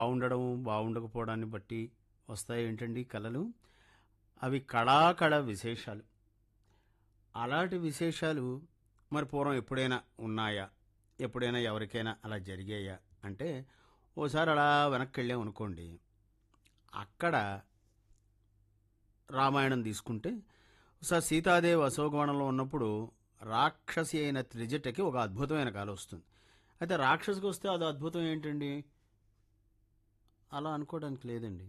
బాగుండడం బాగుండకపోవడాన్ని బట్టి వస్తాయి ఏంటండి కళలు అవి కళాకళ విశేషాలు అలాంటి విశేషాలు మరి పూర్వం ఎప్పుడైనా ఉన్నాయా ఎప్పుడైనా ఎవరికైనా అలా జరిగాయా అంటే ఓసారి అలా వెనక్కి వెళ్ళాం అనుకోండి అక్కడ రామాయణం తీసుకుంటే ఒకసారి సీతాదేవి అశోకవనంలో ఉన్నప్పుడు రాక్షసి అయిన త్రిజటకి ఒక అద్భుతమైన కాల వస్తుంది అయితే రాక్షసికి వస్తే అది అద్భుతం ఏంటండి అలా అనుకోవడానికి లేదండి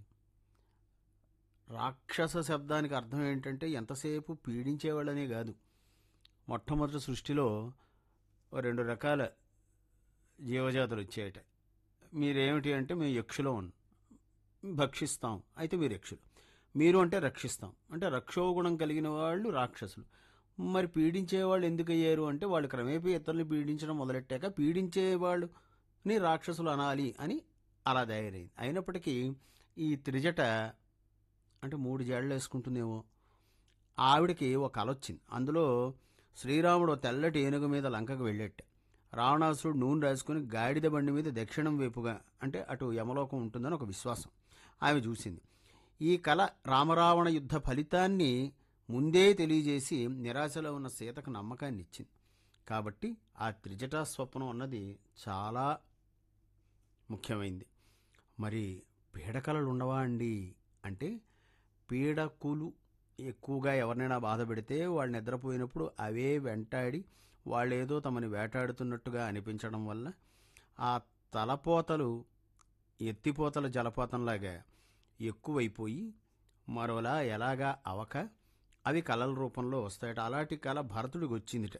రాక్షస శబ్దానికి అర్థం ఏంటంటే ఎంతసేపు పీడించేవాళ్ళనే కాదు మొట్టమొదటి సృష్టిలో ఓ రెండు రకాల జీవజాతులు వచ్చాయట మీరేమిటి అంటే మేము యక్షులో ఉన్నాం భక్షిస్తాం అయితే మీరు యక్షులు మీరు అంటే రక్షిస్తాం అంటే రక్షోగుణం కలిగిన వాళ్ళు రాక్షసులు మరి పీడించే వాళ్ళు ఎందుకు అయ్యారు అంటే వాళ్ళు క్రమేపీ ఇతరులు పీడించడం మొదలెట్టాక పీడించే వాళ్ళని రాక్షసులు అనాలి అని అలా తయారైంది అయినప్పటికీ ఈ త్రిజట అంటే మూడు జడలు వేసుకుంటుందేమో ఆవిడకి ఒక కల వచ్చింది అందులో శ్రీరాముడు ఓ తెల్లటి ఏనుగు మీద లంకకు వెళ్ళేట రావణాసురుడు నూనె రాసుకుని గాడిద బండి మీద దక్షిణం వైపుగా అంటే అటు యమలోకం ఉంటుందని ఒక విశ్వాసం ఆమె చూసింది ఈ కళ రామరావణ యుద్ధ ఫలితాన్ని ముందే తెలియజేసి నిరాశలో ఉన్న సీతకు నమ్మకాన్ని ఇచ్చింది కాబట్టి ఆ త్రిజటా స్వప్నం అన్నది చాలా ముఖ్యమైంది మరి పీడకలలు ఉండవా అండి అంటే పీడకులు ఎక్కువగా ఎవరినైనా బాధ పెడితే వాళ్ళు నిద్రపోయినప్పుడు అవే వెంటాడి వాళ్ళేదో తమని వేటాడుతున్నట్టుగా అనిపించడం వల్ల ఆ తలపోతలు ఎత్తిపోతల జలపాతంలాగా ఎక్కువైపోయి మరోలా ఎలాగా అవక అవి కళల రూపంలో వస్తాయట అలాంటి కళ భరతుడికి వచ్చిందిట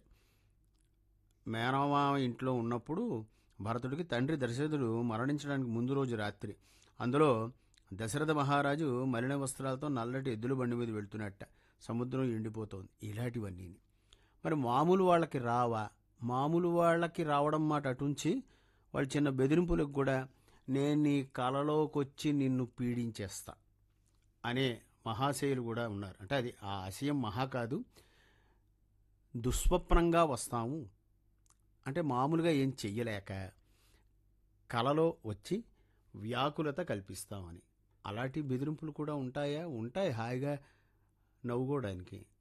మేనమామ ఇంట్లో ఉన్నప్పుడు భరతుడికి తండ్రి దశరథుడు మరణించడానికి ముందు రోజు రాత్రి అందులో దశరథ మహారాజు మలిన వస్త్రాలతో నల్లటి ఎద్దుల బండి మీద వెళ్తున్నట్ట సముద్రం ఎండిపోతోంది ఇలాంటివన్నీ మరి మామూలు వాళ్ళకి రావా మామూలు వాళ్ళకి రావడం మాట అటుంచి వాళ్ళు చిన్న బెదిరింపులకు కూడా నేను నీ కలలోకి వచ్చి నిన్ను పీడించేస్తా అనే మహాశయులు కూడా ఉన్నారు అంటే అది ఆ ఆశయం మహా కాదు దుస్వప్నంగా వస్తాము అంటే మామూలుగా ఏం చెయ్యలేక కలలో వచ్చి వ్యాకులత కల్పిస్తామని అలాంటి బెదిరింపులు కూడా ఉంటాయా ఉంటాయి హాయిగా నవ్వుకోవడానికి